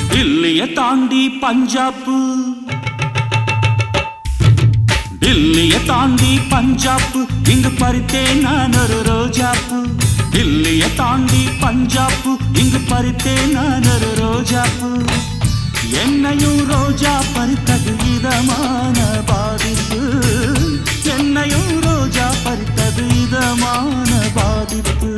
டில்லிய தாண்டி பஞ்சாப்பு டில்லிய தாண்டி பஞ்சாப்பு இங்கு பறித்தேன் நான் ஒரு ரோஜாப்பு டில்லிய தாண்டி பஞ்சாப்பு இங்கு பறித்தேன் நான் ஒரு ரோஜாப்பு என்னையும் ரோஜா பறித்தது இதமான பாதிப்பு என்னையும் ரோஜா பறித்தது இதமான பாதிப்பு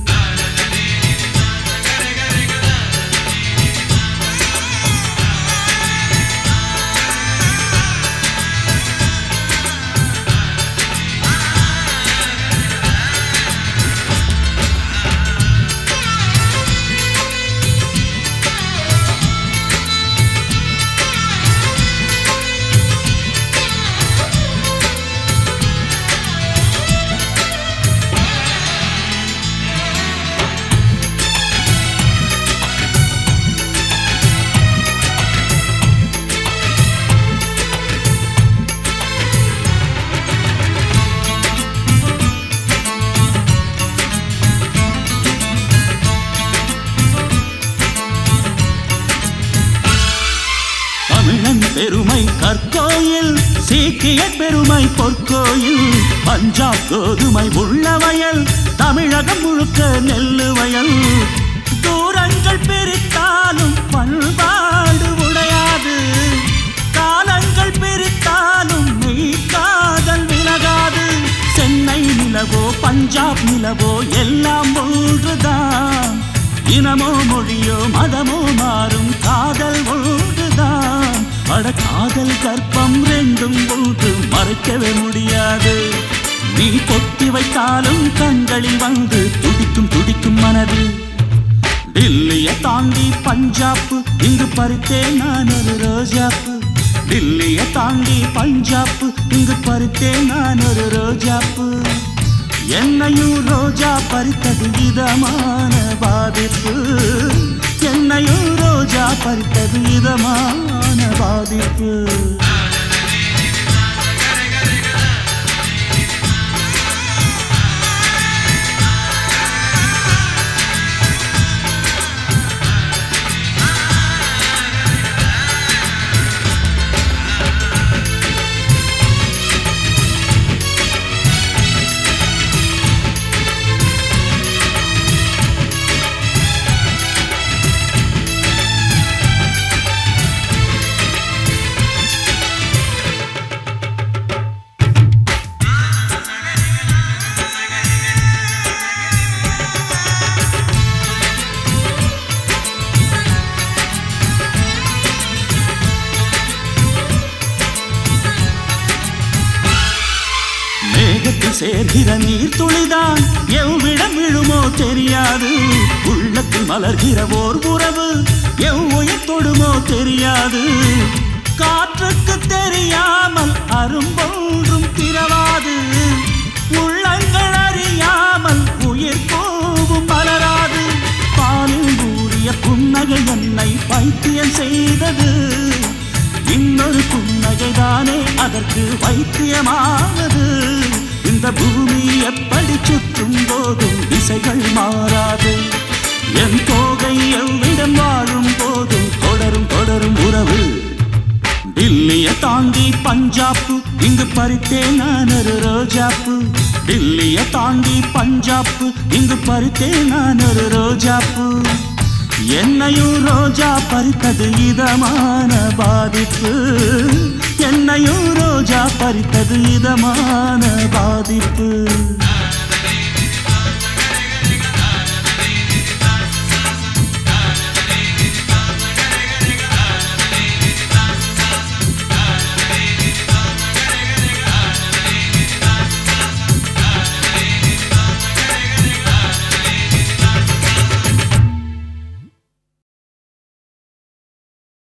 தமிழன் பெருமை கற்கோயில் சீக்கிய பெருமை பொற்கோயில் பஞ்சாப் கோதுமை உள்ள வயல் தமிழகம் முழுக்க நெல்லு வயல் தூரங்கள் பிரித்தாலும் பண்பாடு உடையாது காலங்கள் பிரித்தாலும் மெய் காதல் விலகாது சென்னை நிலவோ பஞ்சாப் நிலவோ எல்லாம் ஒன்றுதான் இனமோ மொழியோ மதமோ மாறும் காதல் ஒன்றுதான் அட காதல் கற்பம் ரெண்டும் ஒன்று மறைக்கவே முடியாது நீ பொத்தி வைத்தாலும் கண்களில் வந்து துடிக்கும் துடிக்கும் மனது டில்லிய தாண்டி பஞ்சாப்பு இங்கு பறித்தேன் நான் ஒரு ரோஜாப்பு டில்லிய தாண்டி பஞ்சாப்பு இங்கு பறித்தேன் நான் ஒரு ரோஜாப்பு என்னையும் ரோஜா பறித்தது இதமான பாதிப்பு என்னையும் ரோஜா பறித்தது இதமான பாதிப்பு மேகத்தில் சேர்கிற நீர் துளிதான் எவ்விடம் விழுமோ தெரியாது உள்ளத்தில் மலர்கிற ஓர் உறவு எவ்வுயிர் தொடுமோ தெரியாது காற்றுக்கு தெரியாமல் அரும்பொன்றும் திரவாது உள்ளங்கள் அறியாமல் உயிர் போவும் மலராது பாலில் ஊறிய புன்னகை என்னை பைத்தியம் செய்தது இன்னொரு புன்னகைதானே அதற்கு வைத்தியமானது இந்த பூமி எப்படி சுற்றும் போதும் திசைகள் மாறாது என் தோகை எவ்விடம் வாழும் போதும் தொடரும் தொடரும் உறவு டில்லிய தாண்டி பஞ்சாப்பு இங்கு பறித்தேன் நான் ஒரு ரோஜாப்பு டில்லிய தாண்டி பஞ்சாப்பு இங்கு பறித்தேன் நான் ஒரு ரோஜாப்பு என்னையும் ரோஜா பறித்தது இதமான பாதிப்பு என்னையும் ரோஜா பறித்தது இதமான பாதிப்பு